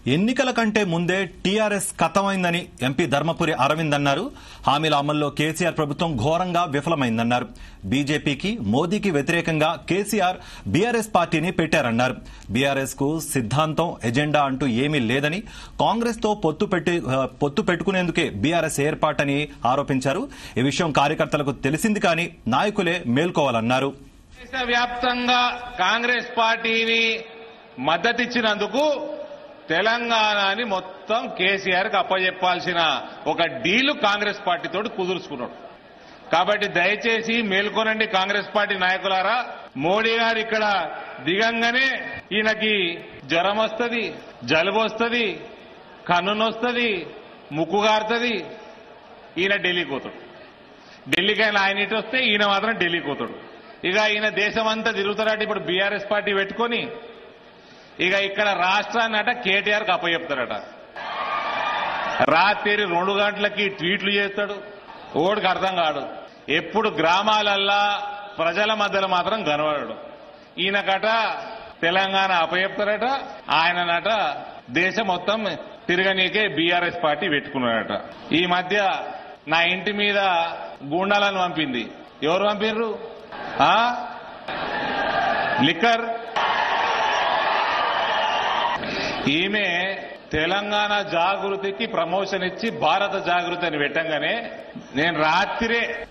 ఎన్నికల కంటే ముందే టీఆర్ఎస్ కథమైందని ఎంపీ ధర్మపురి అరవింద్ అన్నారు హామీల అమల్లో కేసీఆర్ ప్రభుత్వం ఘోరంగా విఫలమైందన్నారు బీజేపీకి మోదీకి వ్యతిరేకంగా కేసీఆర్ బీఆర్ఎస్ పార్టీని పెట్టారన్నారు బీఆర్ఎస్ కు సిద్ధాంతం ఎజెండా అంటూ ఏమీ లేదని కాంగ్రెస్ తో పొత్తు పెట్టి పొత్తు పెట్టుకునేందుకే బీఆర్ఎస్ ఏర్పాటని ఆరోపించారు ఈ విషయం కార్యకర్తలకు తెలిసింది కానీ నాయకులే మేల్కోవాలన్నారు దేశవ్యాప్తంగా కాంగ్రెస్ పార్టీని మద్దతిచ్చినందుకు తెలంగాణని మొత్తం కేసీఆర్ కి అప్పజెప్పాల్సిన ఒక డీలు కాంగ్రెస్ పార్టీతో కుదుర్చుకున్నాడు కాబట్టి దయచేసి మేల్కొనండి కాంగ్రెస్ పార్టీ నాయకులారా మోడీ గారు ఇక్కడ దిగంగానే ఈయనకి జ్వరం వస్తుంది జలుబు వస్తుంది కన్నునొస్తుంది ముక్కు గారుతుంది ఈయన ఢిల్లీకి పోతాడు ఢిల్లీకి ఆయన ఆయన ఇటు వస్తే ఈయన మాత్రం ఢిల్లీకి పోతాడు ఇక ఈయన దేశం అంతా తిరుగుతాడట ఇప్పుడు బీఆర్ఎస్ పార్టీ పెట్టుకొని ఇక ఇక్కడ రాష్ట్రాన్ని అట కేటీఆర్కి అప్పచెప్తారట రాత్రి రెండు గంటలకి ట్వీట్లు చేస్తాడు ఓడికి అర్థం కాడు ఎప్పుడు గ్రామాలల్లా ప్రజల మధ్యలో మాత్రం కనబడడు ఈయనకట తెలంగాణ అప్పచెప్తారట ఆయననట దేశం మొత్తం తిరగనీకే బీఆర్ఎస్ పార్టీ పెట్టుకున్నాడట ఈ మధ్య నా ఇంటి మీద గూండాలను పంపింది ఎవరు పంపిర్రు ఆ? లిక్కర్ ఈమె తెలంగాణ జాగృతికి ప్రమోషన్ ఇచ్చి భారత జాగృతి అని పెట్టంగానే నేను రాత్రే